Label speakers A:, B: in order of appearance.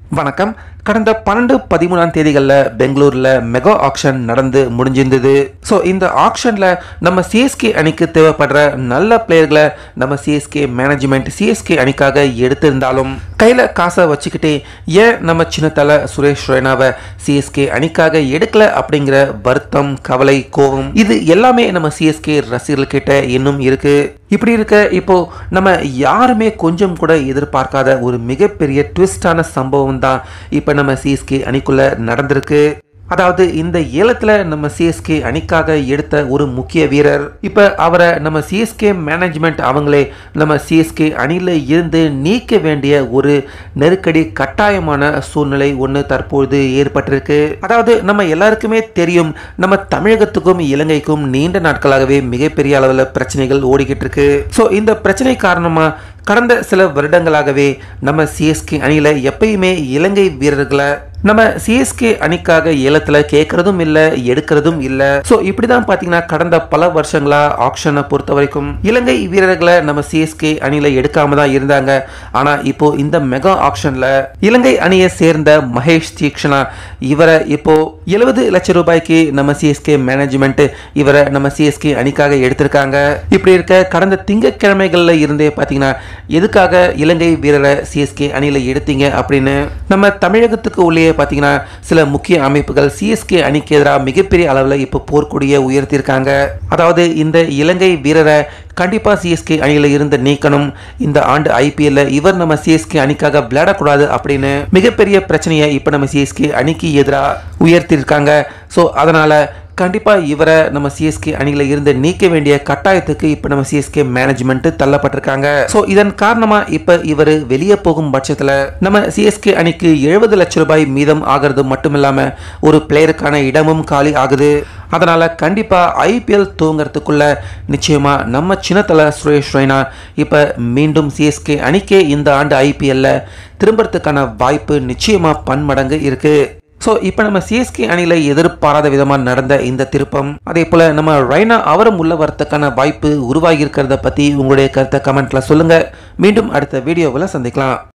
A: வணக்கம் கடந்த பன்னெண்டு பதிமூணாம் தேதிகளில் பெங்களூரில் மெகா ஆக்ஷன் நடந்து முடிஞ்சிருந்தது ஸோ இந்த ஆக்ஷனில் நம்ம சிஎஸ்கே அணிக்கு தேவைப்படுற நல்ல பிளேயர்களை நம்ம சிஎஸ்கே மேனேஜ்மெண்ட் சிஎஸ்கே அணிக்காக எடுத்திருந்தாலும் கையில் காசை வச்சுக்கிட்டே ஏன் நம்ம சின்ன தலை சுரேஷ் ரெய்னாவை சிஎஸ்கே அணிக்காக எடுக்கல அப்படிங்கிற வருத்தம் கவலை கோபம் இது எல்லாமே நம்ம சிஎஸ்கே ரசிகர்கள்கிட்ட இன்னும் இருக்கு இப்படி இருக்க இப்போ நம்ம யாருமே கொஞ்சம் கூட எதிர்பார்க்காத ஒரு மிகப்பெரிய ட்விஸ்டான சம்பவம் தான் இப்போ நம்ம சிஎஸ்கே அணிக்குள்ள நடந்திருக்கு அதாவது இந்த ஏலத்தில் நம்ம சிஎஸ்கே அணிக்காக எடுத்த ஒரு முக்கிய வீரர் இப்போ அவரை நம்ம சிஎஸ்கே மேனேஜ்மெண்ட் அவங்களே நம்ம சிஎஸ்கே அணியில் இருந்து நீக்க வேண்டிய ஒரு நெருக்கடி கட்டாயமான சூழ்நிலை ஒன்று தற்பொழுது ஏற்பட்டிருக்கு அதாவது நம்ம எல்லாருக்குமே தெரியும் நம்ம தமிழகத்துக்கும் இலங்கைக்கும் நீண்ட நாட்களாகவே மிகப்பெரிய அளவில் பிரச்சனைகள் ஓடிக்கிட்டு இருக்கு ஸோ இந்த பிரச்சனை காரணமாக கடந்த சில வருடங்களாகவே நம்ம சிஎஸ்கே அணியில் எப்பயுமே இலங்கை வீரர்களை நம்ம சிஎஸ்கே அணிக்காக ஏலத்தில் கேட்கறதும் இல்லை எடுக்கிறதும் இல்லை ஸோ இப்படி தான் பார்த்தீங்கன்னா கடந்த பல வருஷங்களா ஆக்ஷனை பொறுத்த வரைக்கும் இலங்கை வீரர்களை நம்ம சிஎஸ்கே அணியில் எடுக்காம தான் இருந்தாங்க ஆனால் இப்போ இந்த மெகா ஆக்ஷனில் இலங்கை அணியை சேர்ந்த மகேஷ் தீக்ஷனா இவரை இப்போ எழுபது லட்சம் ரூபாய்க்கு நம்ம சிஎஸ்கே மேனேஜ்மெண்ட் இவரை நம்ம சிஎஸ்கே அணிக்காக எடுத்திருக்காங்க இப்படி இருக்க கடந்த திங்கட்கிழமைகளில் இருந்தே பார்த்தீங்கன்னா எதுக்காக இலங்கை வீரரை சிஎஸ்கே அணியில் எடுத்தீங்க அப்படின்னு நம்ம தமிழகத்துக்கு உள்ளே பார்த்தீங்கன்னா சில முக்கிய அமைப்புகள் சிஎஸ்கே அணிக்கு எதிராக மிகப்பெரிய அளவில் இப்போ போர்க்கொடியை உயர்த்தியிருக்காங்க அதாவது இந்த இலங்கை வீரரை கண்டிப்பாக சிஎஸ்கே அணியில் இருந்து நீக்கணும் இந்த ஆண்டு ஐபிஎல்ல இவர் நம்ம சிஎஸ்கே அணிக்காக விளையாடக்கூடாது அப்படின்னு மிகப்பெரிய பிரச்சனையை இப்போ நம்ம சிஎஸ்கே அணிக்கு எதிராக உயர்த்தியிருக்காங்க ஸோ அதனால் கண்டிப்பாக இவரை நம்ம சிஎஸ்கே அணியில் இருந்து நீக்க வேண்டிய கட்டாயத்துக்கு இப்போ நம்ம சிஎஸ்கே மேனேஜ்மெண்ட் தள்ளப்பட்டிருக்காங்க ஸோ இதன் காரணமாக இப்போ இவர் வெளியே போகும் பட்சத்தில் நம்ம சிஎஸ்கே அணிக்கு எழுபது லட்சம் ரூபாய் மீதம் ஆகிறது மட்டும் இல்லாமல் ஒரு பிளேயருக்கான இடமும் காலி ஆகுது அதனால் கண்டிப்பாக ஐபிஎல் தூங்குறதுக்குள்ள நிச்சயமாக நம்ம சின்னத்தல சுரேஷ் ரெய்னா இப்போ மீண்டும் சிஎஸ்கே அணிக்கே இந்த ஆண்டு ஐபிஎல்ல திரும்புறதுக்கான வாய்ப்பு நிச்சயமாக பன்மடங்கு இருக்குது ஸோ இப்போ நம்ம சிஎஸ்கே அணியில் எதிர்பாராத விதமாக நடந்த இந்த திருப்பம் அதே போல் நம்ம ரைனா அவரும் உள்ள வரத்துக்கான வாய்ப்பு உருவாகி இருக்கிறத பற்றி உங்களுடைய கருத்தை கமெண்ட்டில் சொல்லுங்கள் மீண்டும் அடுத்த வீடியோவில் சந்திக்கலாம்